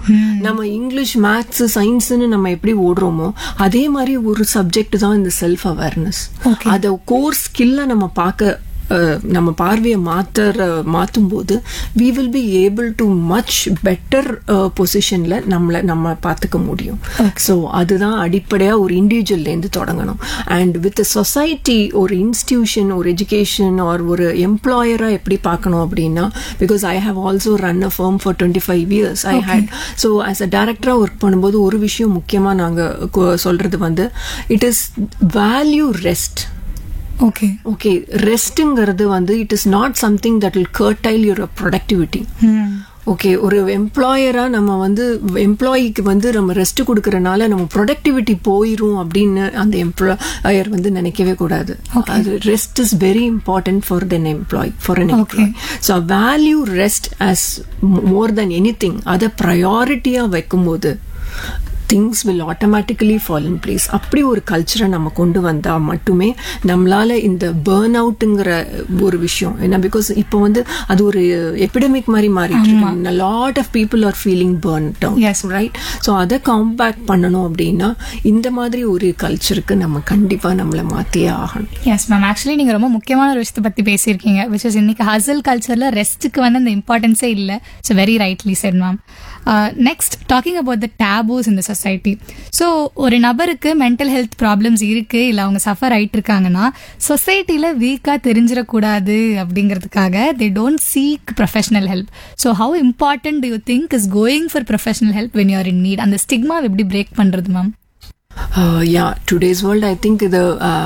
நம்ம English maths சயின்ஸ்னு நம்ம எப்படி ஓடுறோமோ அதே மாதிரி ஒரு சப்ஜெக்ட் தான் இந்த செல்ஃப் அவேர்னஸ் அத கோர் ஸ்கில்ல நம்ம பார்க்க அஹ், நம்ம பார்வையை மாத்துற மாற்றும் போது we will be able to much better பொசிஷன்ல நம்மளை நம்ம பார்த்துக்க முடியும் ஸோ அதுதான் அடிப்படையா ஒரு இண்டிவிஜுவல்லேருந்து தொடங்கணும் அண்ட் வித் சொசைட்டி ஒரு இன்ஸ்டிடியூஷன் ஒரு எஜுகேஷன் ஆர் ஒரு எம்ப்ளாயரா எப்படி பார்க்கணும் அப்படின்னா because I have also run a firm for twenty five years I had so as a டேரக்டரா ஒர்க் பண்ணும்போது ஒரு விஷயம் முக்கியமா நாங்க கு- சொல்றது வந்து it is value rest okay okay ரெஸ்ட்டுங்கிறது வந்து it is not something that will curtail your productivity okay ஒரு எம்ப்ளாயரா நம்ம வந்து எம்ப்ளாயிக்கு வந்து நம்ம ரெஸ்ட் கொடுக்கறனால நம்ம ப்ரொடக்டிவிட்டி போயிரும் அப்படின்னு அந்த எம்ப்ளாயர் வந்து நினைக்கவே கூடாது அது rest is very important for then employee for an employee so value rest as more than anything அதை ப்ரையாரிட்டியா வைக்கும்போது things will automatically fall in place அப்படி ஒரு கல்ச்சரை நம்ம கொண்டு வந்தா மட்டுமே நம்மளால இந்த பேர்ன் அவுட்டுங்கிற ஒரு விஷயம் ஏன்னா பிகாஸ் இப்போ வந்து அது ஒரு எபிடமிக் மாதிரி மாறிட்டு lot of people are feeling burn Yes. Right so அதை காம்பேக்ட் பண்ணணும் அப்படின்னா இந்த மாதிரி ஒரு கல்ச்சருக்கு நம்ம கண்டிப்பா நம்மளை மாத்தியே ஆகணும் எஸ் மேம் ஆக்சுவலி நீங்க ரொம்ப முக்கியமான ஒரு விஷயத்தை பத்தி பேசியிருக்கீங்க விச் இஸ் இன்னைக்கு ஹசல் கல்ச்சர்ல ரெஸ்ட்டுக்கு வந்து அந்த இம்பார்ட்டன்ஸே இல்லை so very rightly said ma'am next talking about the taboos இந்த சொசைட்டி ஸோ ஒரு நபருக்கு மென்டல் ஹெல்த் ப்ராப்ளம்ஸ் இருக்கு இல்லை அவங்க சஃபர் ஆயிட்டு இருக்காங்கன்னா சொசைட்டில வீக்கா தெரிஞ்சிடக்கூடாது அப்படிங்கிறதுக்காக they don't seek professional help so how important you think is going for professional help when you're in need அந்த ஸ்டிக்மா எப்படி பிரேக் பண்றது ma'am yeah today's world I think இது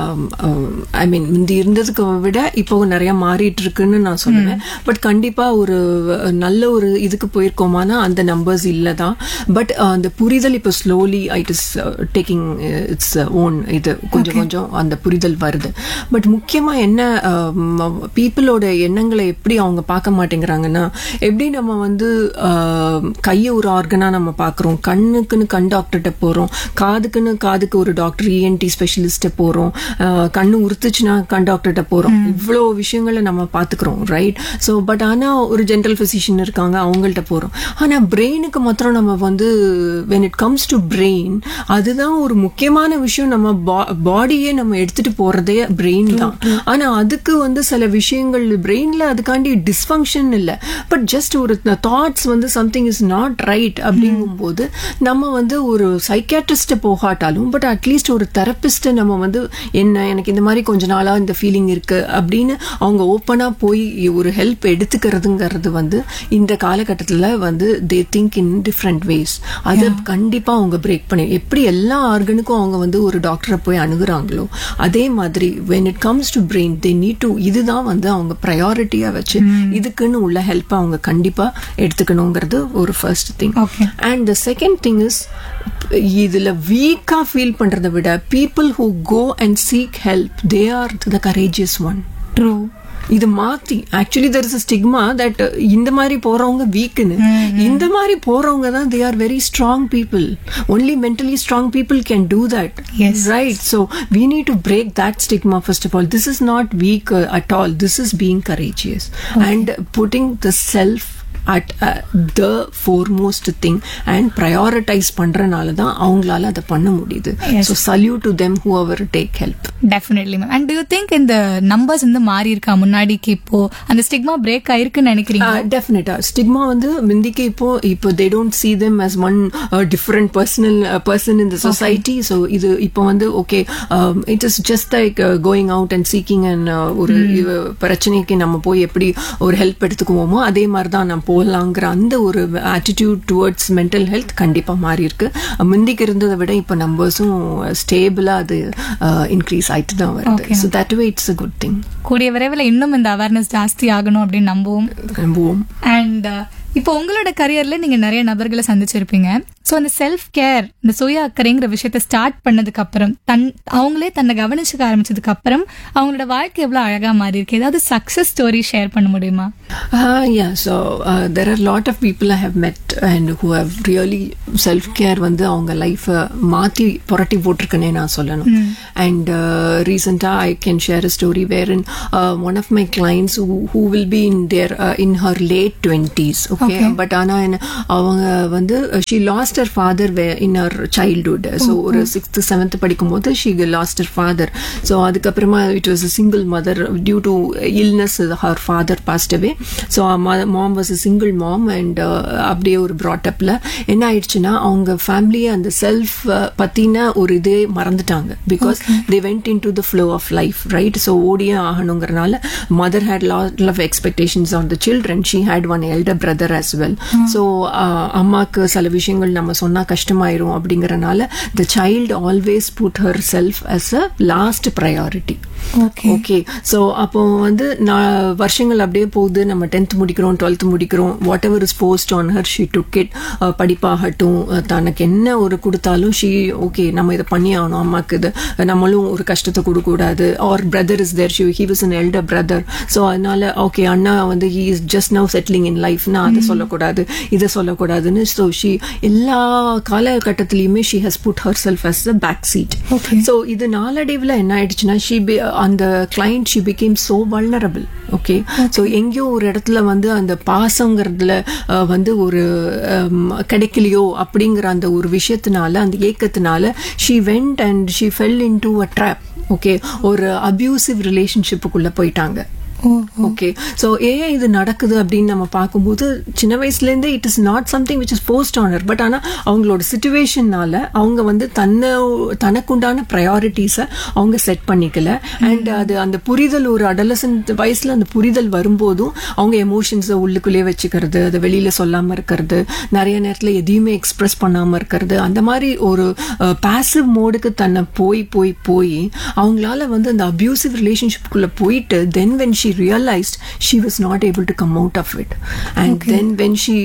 ஐ மீன் முந்தி இருந்ததுக்கு விட இப்போ நிறைய மாறிட்டு இருக்குன்னு நான் சொல்லுவேன் பட் கண்டிப்பா ஒரு அஹ், நல்ல ஒரு இதுக்கு போயிருக்கோமானா அந்த நம்பர்ஸ் இல்லை தான் பட் அந்த புரிதல் இப்போ slowly it is taking its own இது கொஞ்சம் கொஞ்சம் அந்த புரிதல் வருது பட் முக்கியமா என்ன பீப்புளோட எண்ணங்களை எப்படி அவங்க பார்க்க மாட்டேங்கிறாங்கன்னா எப்படி நம்ம வந்து அஹ், கையை ஒரு ஆர்கனா நம்ம பார்க்குறோம் கண்ணுக்குன்னு கண் டாக்டர்கிட்ட போறோம் காதுக்குன்னு காதுக்கு ஒரு டாக்டர் இஎன்டி ஸ்பெஷலிஸ்ட போறோம் அஹ், கண்ணு உறுத்துச்சுன்னா கண் டாக்டர்கிட்ட போறோம் இவ்வளோ விஷயங்களை நம்ம பார்த்துக்கிறோம் ரைட் ஸோ பட் ஆனா ஒரு ஜென்ரல் பிசிஷியன் இருக்காங்க அவங்கள்ட்ட போறோம் ஆனா பிரெயினுக்கு மாத்திரம் நம்ம வந்து when it comes to brain அதுதான் ஒரு முக்கியமான விஷயம் நம்ம பாடியே நம்ம எடுத்துட்டு போறதே பிரெயின் தான் ஆனா அதுக்கு வந்து சில விஷயங்கள் பிரெயின்ல அதுக்காண்டி டிஸ்ஃபங்க்ஷன் இல்ல பட் ஜஸ்ட் ஒரு தாட்ஸ் வந்து சம்திங் இஸ் நாட் ரைட் அப்படிங்கும்போது நம்ம வந்து ஒரு சைக்காட்ரிஸ்ட போகாட்டாலும் பட் அட்லீஸ்ட் ஒரு தெரபிஸ்ட நம்ம வந்து என்ன எனக்கு இந்த மாதிரி கொஞ்ச நாளா இந்த ஃபீலிங் இருக்கு அப்படின்னு அவங்க ஓப்பனா போய் ஒரு ஹெல்ப் எடுத்துக்கிறதுங்கிறது வந்து இந்த காலகட்டத்துல வந்து they think in different ways அதை கண்டிப்பா அவங்க பிரேக் பண்ணி எப்படி எல்லா ஆர்கனுக்கும் அவங்க வந்து ஒரு டாக்டரை போய் அணுகுறாங்களோ அதே மாதிரி when it comes to brain they need to இதுதான் வந்து அவங்க ப்ரையாரிட்டியா வச்சு இதுக்குன்னு உள்ள ஹெல்ப் அவங்க கண்டிப்பா எடுத்துக்கணுங்கிறது ஒரு first thing Okay. And the second thing is இதுல வீக்கா ஃபீல் பண்றதை விட people who go and seek help they are the courageous one true இது மாத்தி actually there is stigma that இந்த மாதிரி போறவங்க வீக்குன்னு இந்த மாதிரி போறவங்க தான் they are very strong people only mentally strong people can do that Yes. Right so we need to break that stigma first of all this is not weak at all this is being courageous and putting the self at the foremost thing and prioritize பண்றனால தான் அவங்களால அதை பண்ண முடியுது Yes. So salute to them who our take help definitely ma'am and do you think இந்த numbers வந்து மாறி இருக்கா முன்னாடிக்கு இப்போ அந்த ஸ்டிக்மா பிரேக் ஆயிருக்குன்னு நினைக்கிறீங்க டெஃபினட்டா ஸ்டிக்மா வந்து முந்திக்கு இப்போ இப்போ they don't see them as one different personal person in the society so இது இப்போ வந்து okay it is just like going out and seeking and ஒரு இது பிரச்சனைக்கு நம்ம போய் எப்படி ஒரு ஹெல்ப் எடுத்துக்குவோமோ அதே மாதிரி தான் நம்ம போகலாங்கிற அந்த ஒரு ஆட்டிடியூட் டுவர்ட்ஸ் மென்டல் ஹெல்த் கண்டிப்பா மாறி இருக்கு முந்திக்கு இருந்ததை விட இப்போ நம்பர்ஸும் ஸ்டேபிளா அது இன்க்ரீஸ் ஆயிட்டு தான் வருது Okay. So that way it's a good thing கூடிய விரைவில் இன்னும் இந்த அவேர்னஸ் ஜாஸ்தி ஆகணும் அப்படின்னு நம்புவோம் நம்புவோம் அண்ட் இப்போ உங்களோட கரியர்ல நீங்க நிறைய நபர்களை சந்திச்சிருப்பீங்க ஸோ அந்த செல்ஃப் கேர் இந்த சுய அக்கறைங்கிற விஷயத்த ஸ்டார்ட் பண்ணதுக்கு அப்புறம் தன் அவங்களே தன்னை கவனிச்சுக்க ஆரம்பிச்சதுக்கு அப்புறம் அவங்களோட வாழ்க்கை எவ்வளவு அழகா மாறி இருக்கு ஏதாவது சக்சஸ் ஸ்டோரி ஷேர் பண்ண முடியுமா Uh, yeah, so uh, there are a lot of people I have met and who have really self care வந்து அவங்க லைஃப் மாத்தி புரட்டி போட்டிருக்குன்னே நான் சொல்லணும் அண்ட் ரீசெண்டா I can share a story where in one of my clients who will be in there in her late twenties okay but ஆனா என்ன அவங்க வந்து she lost her father in her childhood so ஒரு sixth seventh படிக்கும் போது she lost her father so அதுக்கப்புறமா it was a single mother due to illness her father passed away so mom was a single mom and அப்படியே ஒரு ப்ராட்டப்ல என்ன ஆயிடுச்சுன்னா அவங்க ஃபேமிலியை அந்த செல்ஃப் பத்தின ஒரு இதே மறந்துட்டாங்க because they went in to the flow of life right so ஓடியே ஆகணுங்கிறனால mother had lot of expectations on the children she had one elder brother as well so அம்மாக்கு சில விஷயங்கள் நம்ம சொன்னா கஷ்டமாயிரும் அப்படிங்கறனால the child always put herself as a last priority okay okay so அப்போ வந்து நான் வருஷங்கள் அப்படியே போகுது நம்ம டென்த் முடிக்கிறோம் டுவெல்த் முடிக்கிறோம் whatever is posed on her she took it படிப்பாகட்டும் அஹ் தனக்கு என்ன ஒரு கொடுத்தாலும் ஷீ ஓகே நம்ம இதை பண்ணி ஆகணும் அம்மாக்கு இது நம்மளும் ஒரு கஷ்டத்தை கொடுக்கக்கூடாது or brother is there she he was an elder brother so அதனால ஓகே அண்ணா வந்து he is just now settling in life நான் அதை சொல்லக்கூடாது இதை சொல்லக்கூடாதுன்னு ஸோ ஷி எல்லா காலகட்டத்திலையுமே she has put herself as the back seat Okay. So இது நாளடைவில் என்ன ஆயிடுச்சுன்னா ஷி அந்த client she became so vulnerable okay so எங்கேயோ ஒரு இடத்துல வந்து அந்த பாசங்கிறதுல அஹ், வந்து ஒரு ஹம், கிடைக்கலையோ அப்படிங்கிற அந்த ஒரு விஷயத்தினால அந்த ஏக்கத்தினால she went and she fell in to a trap okay ஒரு அபியூசிவ் ரிலேஷன்ஷிப்புக்குள்ள போயிட்டாங்க ஓ ஓகே ஸோ ஏன் இது நடக்குது அப்படின்னு நம்ம பார்க்கும்போது சின்ன வயசுலேருந்தே it is not something which is posed on her but ஆனால் அவங்களோட சுச்சுவேஷன்னால அவங்க வந்து தன்னை தனக்குண்டான ப்ரையாரிட்டிஸை அவங்க செட் பண்ணிக்கல அண்ட் அது அந்த புரிதல் ஒரு அடலசன்ட் வயசுல அந்த புரிதல் வரும்போதும் அவங்க எமோஷன்ஸை உள்ளுக்குள்ளேயே வச்சுக்கிறது அதை வெளியில சொல்லாம இருக்கிறது நிறைய நேரத்தில் எதையுமே எக்ஸ்பிரஸ் பண்ணாம இருக்கிறது அந்த மாதிரி ஒரு பாசிவ் மோடுக்கு தன்னை போய் போய் போய் அவங்களால வந்து அந்த அபியூசிவ் ரிலேஷன்ஷிப்குள்ள போயிட்டு then when she realised she was not able to come out of it and then when she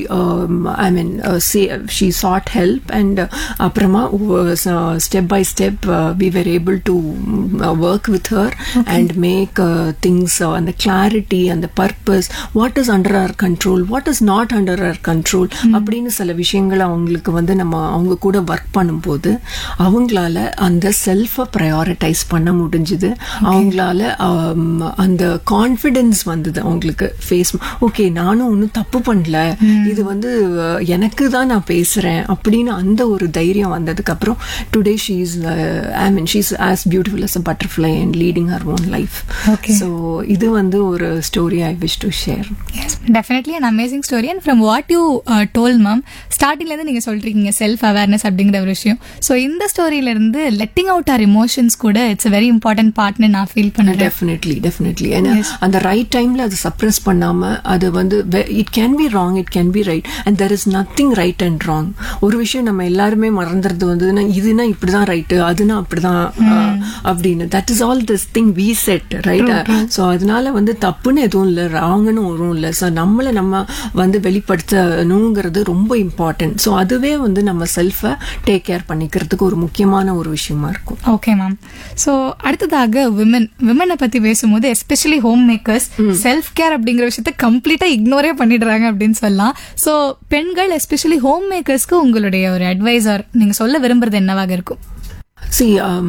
I mean say she sought help and அப்புறமா step by step we were able to work with her and make things அந்த clarity அந்த purpose what is under our control what is not under our control அப்படின்னு சில விஷயங்களை அவங்களுக்கு வந்து நம்ம அவங்க கூட ஒர்க் பண்ணும்போது அவங்களால அந்த செல்ஃபை ப்ரையாரிட்டைஸ் பண்ண முடிஞ்சுது அவங்களால um, அந்த கான்ஃபிடென்ஸ் வந்தது அவங்களுக்கு ஃபேஸ் ஓகே நானும் ஒன்றும் தப்பு பண்ணல இது வந்து அஹ், எனக்கு தான் நான் பேசுறேன் அப்படின்னு அந்த ஒரு தைரியம் வந்ததுக்கு அப்புறம் today she is I mean she is as beautiful as a butterfly and leading her own life Okay. So இது வந்து ஒரு story I wish to share yes definitely an amazing story and from what you told ma'am ஸ்டார்டிங்லேருந்து நீங்கள் சொல்றீங்க self awareness அப்படிங்கிற ஒரு விஷயம் so இந்த ஸ்டோரியிலேருந்து லெட்டிங் அவுட் ஆர் இமோஷன்ஸ் கூட இட்ஸ் a வெரி இம்பார்ட்டன்ட் பார்ட்னு நான் ஃபீல் பண்ணுறேன் டெஃபினெட்லி டெஃபினெட்லி ஏன்னா அந்த ரைட் டைம்ல அதை சப்ரஸ் பண்ணாம அது வந்து it can be wrong it can be right and there is nothing right and wrong ஒரு விஷயம் நம்ம எல்லாருமே மறந்துறது வந்து இதுனா இப்படிதான் ரைட்டு அதுனா அப்படிதான் அஹ், அப்படின்னு that is all this thing we said right so அதனால வந்து தப்புன்னு எதுவும் இல்லை ராங்னு ஒன்றும் இல்லை ஸோ நம்மளை நம்ம வந்து வெளிப்படுத்தணுங்கிறது ரொம்ப இம்பார்ட்டன்ட் ஸோ அதுவே வந்து நம்ம செல்ஃபை டேக் கேர் பண்ணிக்கிறதுக்கு ஒரு முக்கியமான ஒரு விஷயமா இருக்கும் ஓகே மேம் ஸோ அடுத்ததாக விமன் விமனை பத்தி பேசும்போது especially homemakers self care அப்படிங்கிற விஷயத்த கம்ப்ளீட்டா இக்னோரே பண்ணிடுறாங்க அப்படின்னு சொல்லலாம் ஸோ பெண்கள் எஸ்பெஷலி ஹோம் மேக்கர்ஸ்க்கு உங்களுடைய ஒரு அட்வைசர் நீங்க சொல்ல விரும்புறது என்னவாக இருக்கும் சி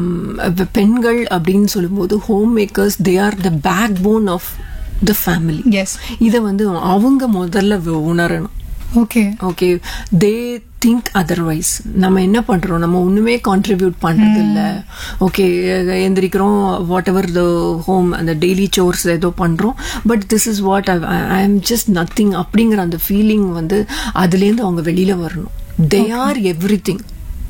பெண்கள் அப்படின்னு சொல்லும்போது homemakers they are the backbone of the family yes இதை வந்து அவங்க முதல்ல உணரணும் okay okay they think otherwise நம்ம என்ன பண்றோம் நம்ம ஒண்ணுமே கான்ட்ரிபியூட் பண்றது இல்ல ஓகே எந்திரிக்கிறோம் வாட் எவர் த ஹோம் அந்த டெய்லி சோர்ஸ் ஏதோ பண்றோம் but this is what I am just nothing அப்படிங்கிற அந்த ஃபீலிங் வந்து அதுலேருந்து அவங்க வெளியில வரணும் they are everything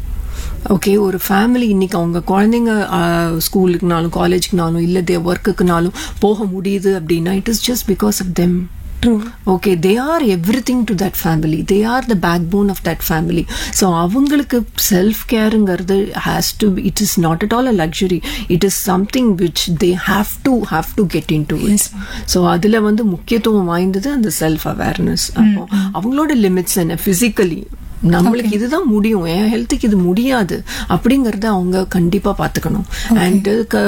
okay ஒரு ஃபேமிலி இன்னைக்கு அவங்க குழந்தைங்க ஸ்கூலுக்குனாலும் காலேஜுக்குனாலும் இல்லை தே ஒர்க்குக்குனாலும் போக முடியுது அப்படின்னா it is just because of them true okay they are everything to that family they are the backbone of that family so அவங்களுக்கு செல்ஃப் கேருங்கிறது has to it is not at all a luxury it is something which they have to have to get in to it so அதில் வந்து முக்கியத்துவம் வாய்ந்தது அந்த self awareness அப்போ அவங்களோட limits என்ன ஃபிசிக்கலி நம்மளுக்கு இதுதான் முடியும் என் ஹெல்த்துக்கு இது முடியாது அப்படிங்கறத அவங்க கண்டிப்பா பாத்துக்கணும் அண்ட்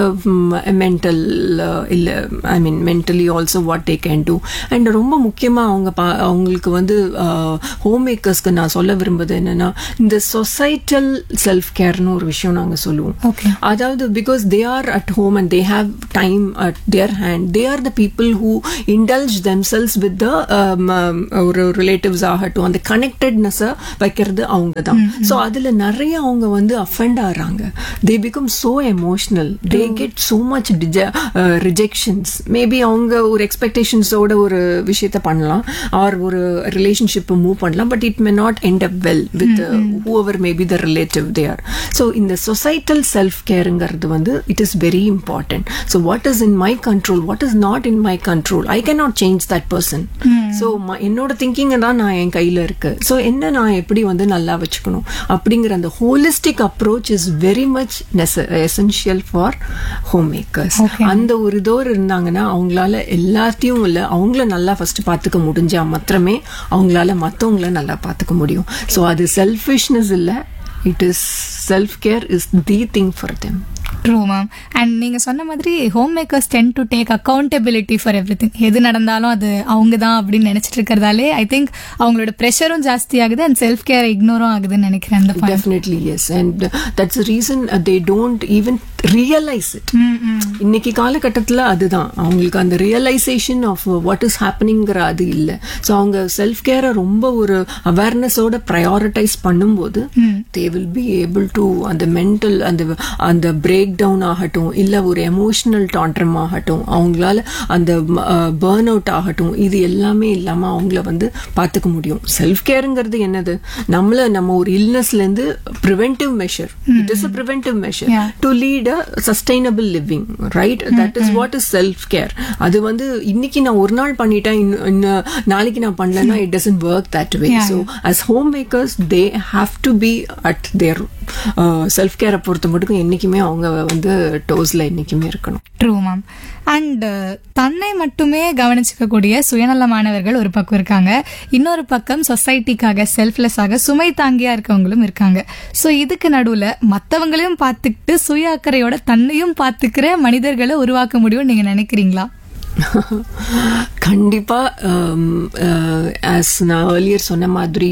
மென்டல் இல்ல I mean mentally also what they can do and ரொம்ப முக்கியமா அவங்க பா- அவங்களுக்கு வந்து ஹோம் மேக்கர்ஸ்க்கு நான் சொல்ல விரும்புறது என்னன்னா இந்த சொசைட்டல் செல்ஃப் கேர்னு ஒரு விஷயம் நாங்க சொல்லுவோம் ஓகே அதாவது because they are at home and they have time at their hand they are the people who indulge themselves with the ஒரு ரிலேட்டிவ்ஸ் ஆகட்டும் அந்த கனெக்டட்னஸை வைக்கிறது அவங்க தான் ஸோ அதுல நிறைய அவங்க வந்து அஃபெண்ட் ஆறாங்க they become so emotional they get so much rejections maybe அவங்க ஒரு எக்ஸ்பெக்டேஷன்ஸோட ஒரு விஷயத்த பண்ணலாம் ஆர் ஒரு ரிலேஷன்ஷிப்பை மூவ் பண்ணலாம் but it may not end up well with whoever maybe the relative they are so இந்த சொசைட்டல் செல்ஃப் கேருங்கிறது வந்து it is very important so what is in my control what is not in my control I can not change that person so என்னோட thinking தான் நான் என் கையில இருக்கு so என்ன நான் எப்படி வந்து நல்லா வச்சுக்கணும் அப்படிங்கிற அந்த holistic approach is very much essential for homemakers Okay. அந்த ஒரு இதோர் இருந்தாங்கன்னா அவங்களால எல்லாத்தையும் இல்ல அவங்கள நல்லா ஃபர்ஸ்ட் பாத்துக்க முடிஞ்சா மாத்திரமே அவங்களால மத்தவங்கள நல்லா பாத்துக்க முடியும் ஸோ அது செல்ஃபிஷ்னஸ் இல்ல it is self care is the thing for them true ma'am and நீங்க சொன்ன மாதிரி homemakers then to take accountability for everything எது நடந்தாலும் அது அவங்க தான் அப்படின்னு நினைச்சிட்டு இருக்கிறதாலே ஐ திங்க் அவங்களோட ப்ரெஷரும் ஜாஸ்தி ஆகுது அண்ட் செல்ஃப் கேர் இக்னோரும் ஆகுதுன்னு நினைக்கிறேன் அந்த point definitely yes and that's reason they don't even realise it இன்னைக்கு காலகட்டத்தில் அதுதான் அவங்களுக்கு அந்த ரியலைசேஷன் ஆஃப் வாட் இஸ் ஹேப்பனிங்கிற அது இல்லை ஸோ அவங்க செல்ஃப் கேரை ரொம்ப ஒரு அவேர்னஸோட ப்ரையாரிட்டைஸ் பண்ணும்போது they will be able to அந்த மென்டல் அந்த அந்த பிரேக் டவுன் ஆகட்டும் இல்லை ஒரு எமோஷனல் டான்ட்ரம் ஆகட்டும் அவங்களால அந்த பேர்ன் அவுட் ஆகட்டும் இது எல்லாமே இல்லாமல் அவங்கள வந்து பார்த்துக்க முடியும் செல்ஃப் கேருங்கிறது என்னது நம்மள நம்ம ஒரு இல்னஸ்லேருந்து preventive measure it is a preventive measure Yeah. To lead a sustainable living right that is what is self care அது வந்து இன்னைக்கு நான் ஒரு நாள் பண்ணிட்டேன் இன்னும் இன்னும் நாளைக்கு நான் பண்ணலன்னா it doesn't work that way Yeah. So as homemakers they have to be at their self கேரை பொறுத்த மட்டும் என்னைக்குமே அவங்க வந்து டோஸ்ல என்னைக்குமே இருக்கணும் ட்ரூ மேம் அண்ட் தன்னை மட்டுமே கவனிச்சுக்கக்கூடிய சுயநலமானவர்கள் ஒரு பக்கம் இருக்காங்க இன்னொரு பக்கம் சொசைட்டிக்காக செல்ஃப்லெஸ்ஸாக சுமை தாங்கியா இருக்கவங்களும் இருக்காங்க ஸோ இதுக்கு நடுவுல மற்றவங்களையும் பார்த்துக்கிட்டு சுய அக்கறையோட தன்னையும் பார்த்துக்கிற மனிதர்களை உருவாக்க முடியும்னு நீங்க நினைக்கிறீங்களா கண்டிப்பா ஆஸ் நான் ஏர்லியர் சொன்ன மாதிரி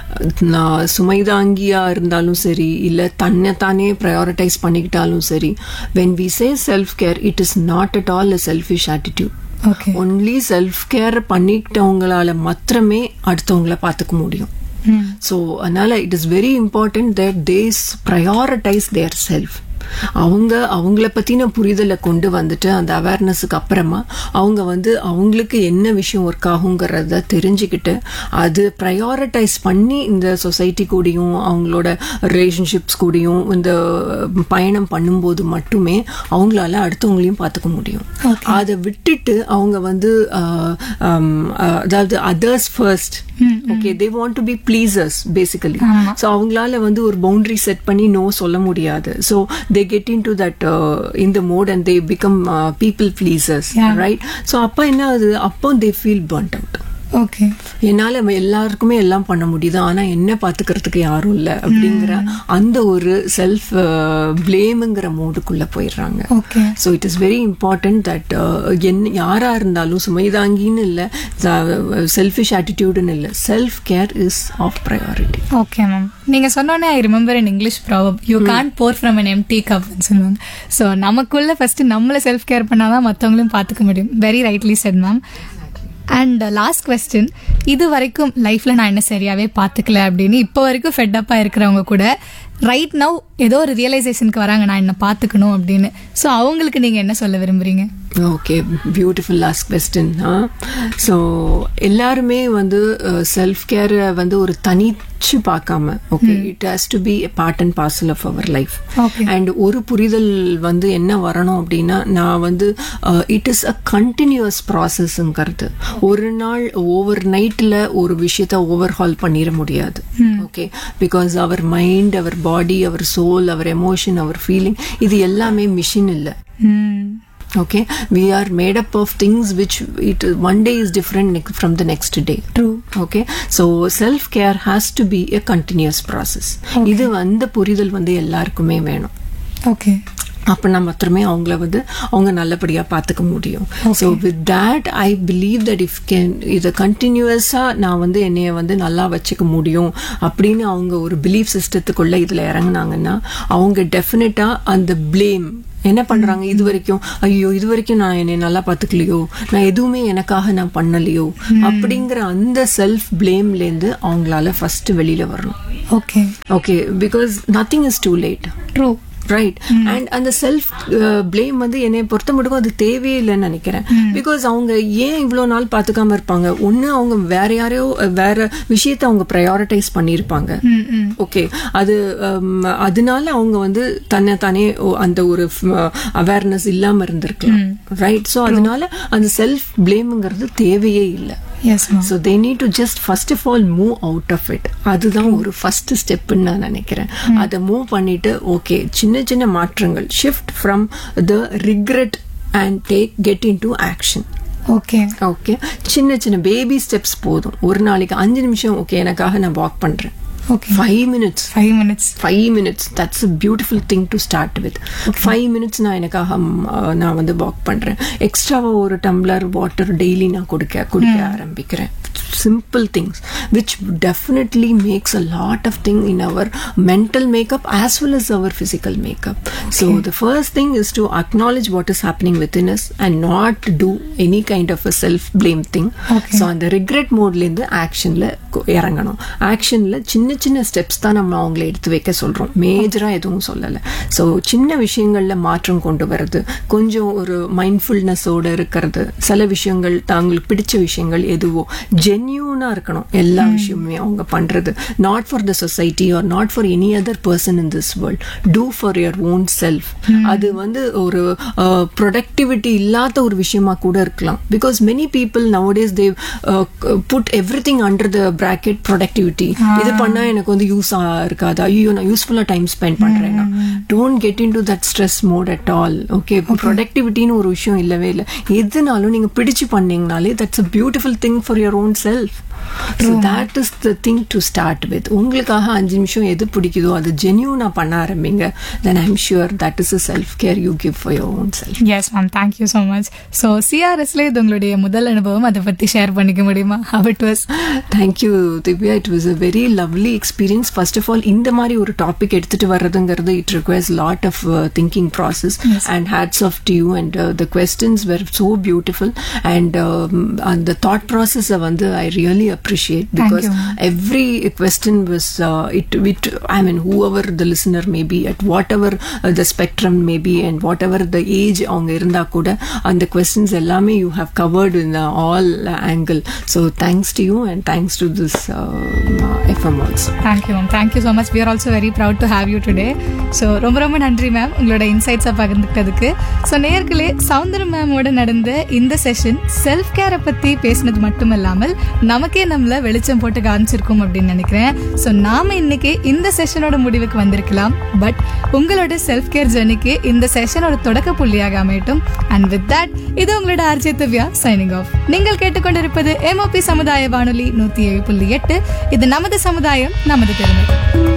நான் சுமைதாங்கியா இருந்தாலும் சரி இல்ல தன்னை தானே ப்ரையாரிட்டைஸ் பண்ணிக்கிட்டாலும் சரி when we say self care it is not at all a selfish attitude okay only self care பண்ணிக்கிட்டவங்களால மாத்திரமே அடுத்தவங்கள பார்த்துக்க முடியும் ஸோ அதனால it is very important that they prioritise their self அவங்க அவங்கள பத்தின புரிதலை கொண்டு வந்துட்டு அந்த அவேர்னஸுக்கு அப்புறமா அவங்க வந்து அவங்களுக்கு என்ன விஷயம் ஒர்க் ஆகுங்கிறத தெரிஞ்சுக்கிட்டு அது ப்ரையாரிட்டைஸ் பண்ணி இந்த சொசைட்டி கூடயும் அவங்களோட ரிலேஷன்ஷிப்ஸ் கூடயும் இந்த பயணம் பண்ணும்போது மட்டுமே அவங்களால அடுத்தவங்களையும் பார்த்துக்க முடியும் அதை விட்டுட்டு அவங்க வந்து ஆஹ், ஆம், ஆஹ், அதாவது others first okay they want to be pleasers basically so அவங்களால வந்து ஒரு பவுண்டரி செட் பண்ணி நோ சொல்ல முடியாது so they get in into that இந்த mode and they become people pleasers Yeah. Right so அப்போ என்ன ஆகுது அப்போ they feel burnt out okay என்னால நம்ம எல்லாருக்குமே எல்லாம் பண்ண முடியுது ஆனா என்ன பாத்துக்கிறதுக்கு யாரும் இல்ல அப்படிங்கிற அந்த ஒரு செல்ஃப் பிளேமுங்கிற மோடுக்குள்ள போயிடுறாங்க okay so it is very important that என் யாரா இருந்தாலும் சுமைதாங்கின்னு இல்லை செல்ஃபிஷ் ஆட்டிடியூடுன்னு இல்லை self care is of priority okay ma'am நீங்க சொன்னோன்னே I remember in English probably you can't pour from an empty cup ன்னு சொல்லுவாங்க ஸோ நமக்குள்ள ஃபர்ஸ்ட் நம்மள செல்ஃப் கேர் பண்ணாதான் மற்றவங்களையும் பார்த்துக்க முடியும் very rightly said ma'am and last question இது வரைக்கும் லைஃப்ல நான் என்ன சரியாவே பார்த்துக்கல அப்படின்னு இப்போ வரைக்கும் ஃபெட்டப்பா இருக்கிறவங்க கூட ரைட் நவ் ஏதோ ஒரு ரியலைசேஷனுக்கு வராங்க நான் என்ன பார்த்துக்கணும் அப்படின்னு ஸோ அவங்களுக்கு நீங்க என்ன சொல்ல விரும்புறீங்க okay beautiful last question so எல்லாருமே வந்து செல்ஃப் கேரை வந்து ஒரு தனிச்சு பார்க்காம okay it has to be part and parcel of our life Okay. And ஒரு புரிதல் வந்து என்ன வரணும் அப்படின்னா நான் வந்து இட் இஸ் அ கண்டினியூஸ் ப்ராசஸ்ங்கிறது ஒரு நாள் ஓவர் நைட்ல ஒரு விஷயத்த ஓவர் ஹால் பண்ணிட முடியாது okay because our mind our body our soul our emotion our feeling இது எல்லாமே மிஷின் இல்லை ம் okay we are made up of things which it one day is different ne- from the next day True. okay so self care has to be a continuous process இது வந்து புரிதல் வந்து எல்லாருக்குமே வேணும் ஓகே அப்படின்னா மாத்திரமே அவங்கள வந்து அவங்க நல்லபடியா பார்த்துக்க முடியும் so with that I believe that if can இதை கண்டினியூஸா நான் வந்து என்னைய வந்து நல்லா வச்சுக்க முடியும் அப்படின்னு அவங்க ஒரு பிலீஃப் சிஸ்டத்துக்குள்ள இதுல இறங்குனாங்கன்னா அவங்க டெஃபினட்டா அந்த ப்ளேம் என்ன பண்றாங்க இது வரைக்கும் ஐயோ இது வரைக்கும் நான் என்னை நல்லா பார்த்துக்கலையோ நான் எதுவுமே எனக்காக நான் பண்ணலையோ அப்படிங்கிற அந்த செல்ஃப் பிளேம்லேருந்து அவங்களால ஃபர்ஸ்ட் வெளியில வரணும் okay okay because nothing is too late true right and அந்த செல்ஃப் பிளேம் வந்து என்னை பொறுத்த மட்டும் அது தேவையே இல்லைன்னு நினைக்கிறேன் பிகாஸ் அவங்க ஏன் இவ்வளோ நாள் பார்த்துக்காம இருப்பாங்க ஒன்று அவங்க வேற யாரையோ அஹ், வேற விஷயத்த அவங்க ப்ரையாரிட்டைஸ் பண்ணியிருப்பாங்க ம் ம் ஓகே அது um, அதனால அவங்க வந்து தன்னை தானே ஓ, அந்த ஒரு அவேர்னஸ் இல்லாம இருந்திருக்கலாம் ரைட் ஸோ அதனால அந்த செல்ஃப் பிளேம்ங்கிறது தேவையே இல்லை yes ma'am so they need to just first of all move out of it அதுதான் ஒரு ஃபர்ஸ்ட் ஸ்டெப்னு நான் நினைக்கிறேன் அதை மூவ் பண்ணிட்டு ஓகே சின்ன சின்ன மாற்றங்கள் shift from the regret and take get in into action okay okay சின்ன சின்ன பேபி ஸ்டெப்ஸ் போதும் ஒரு நாளைக்கு அஞ்சு நிமிஷம் ஓகே எனக்காக நான் வாக் பண்றேன் okay five minutes five minutes five minutes that's a beautiful thing to start with five minutes நான் எனக்காக ம், அஹ், நான் வந்து வாக் பண்றேன் எக்ஸ்ட்ராவா ஒரு டம்ளர் வாட்டர் டெய்லி நான் குடிக்க குடிக்க ஆரம்பிக்கிறேன் simple things which definitely makes a lot of thing in our mental makeup as well as our physical makeup so the first thing is to acknowledge what is happening within us and not to any kind of a self blame thing Okay. So அந்த regret மோட்லேருந்து ஆக்ஷனில் இறங்கணும் ஆக்ஷனில் சின்ன சின்ன steps தான் நம்ம அவங்கள எடுத்து வைக்க சொல்கிறோம் மேஜராக எதுவும் சொல்லலை ஸோ சின்ன விஷயங்களில் மாற்றம் கொண்டு வர்றது கொஞ்சம் ஒரு மைண்ட்ஃபுல்னஸோடு இருக்கிறது சில விஷயங்கள் தாங்களுக்கு பிடிச்ச விஷயங்கள் எதுவோ ஜென்யூனாக இருக்கணும் எல்லா விஷயமுமே அவங்க பண்ணுறது not for the society or not for any other person in this world to for your own self அது வந்து ஒரு ப்ரொடக்டிவிட்டி இல்லாத ஒரு விஷயமா கூட இருக்கலாம் because many people nowadays they put everything under the bracket productivity இது பண்ணா எனக்கு வந்து யூஸ் இருக்காது ஐயோ நான் யூஸ்ஃபுல்லா டைம் ஸ்பெண்ட் பண்றேன் don't get in into that stress mode at all okay ப்ரொடக்டிவிட்டின்னு ஒரு விஷயம் இல்லவே இல்லை எதுனாலும் நீங்க பிடிச்சு பண்ணீங்கனாலே that's a beautiful thing for your own self so that is the thing to start with உங்களுக்காக அஞ்சு நிமிஷம் எது பிடிக்குதோ அது ஜென்யூனா பண்ண ஆரம்பிங்க then I'm sure that is a self care you give for your own self yes ma'am thank you so much so சிஆர்எஸ்ல இது உங்களுடைய முதல் அனுபவம் அதை பத்தி ஷேர் பண்ணிக்க முடியுமா how it was thank you Divya it was a very lovely experience first of all இந்த மாதிரி ஒரு டாபிக் எடுத்துட்டு வர்றதுங்கிறது it requires lot of thinking process and hats off to you and the questions were so beautiful and அந்த thought ப்ராசஸை வந்து I really appreciate because you. every question was uh, it, it i mean whoever the listener may be at whatever uh, the spectrum may be and whatever the age அவங்க இருந்தா கூட அந்த questions எல்லாமே you have covered in uh, all uh, angle so thanks to you and thanks to this uh, fm also thank you ma'am thank you so much we are also very proud to have you today so ரொம்ப ரொம்ப நன்றி ma'am உங்களோட இன்சைட்ஸை பகிர்ந்துக்கிட்டதுக்கு so நேர்களே சவுந்தரம் மேமோட நடந்த இந்த session self கேரை பற்றி பேசினது மட்டும் இல்லாமல் நமக்கே நம்மள வெளிச்சம் போட்டு காமிச்சிருக்கோம் அப்படின்னு நினைக்கிறேன் ஸோ நாம இன்னைக்கு இந்த செஷனோட முடிவுக்கு வந்திருக்கலாம் பட் உங்களோட செல்ஃப் கேர் ஜர்னிக்கு இந்த செஷனோட தொடக்க புள்ளியாக அமையட்டும் அண்ட் வித் தட் இது உங்களோட ஆர்ஜே திவ்யா சைனிங் ஆஃப் நீங்கள் கேட்டுக்கொண்டிருப்பது எம்ஓபி சமுதாய வானொலி நூத்தி ஏழு புள்ளி எட்டு இது நமது சமுதாயம் நமது பெருமை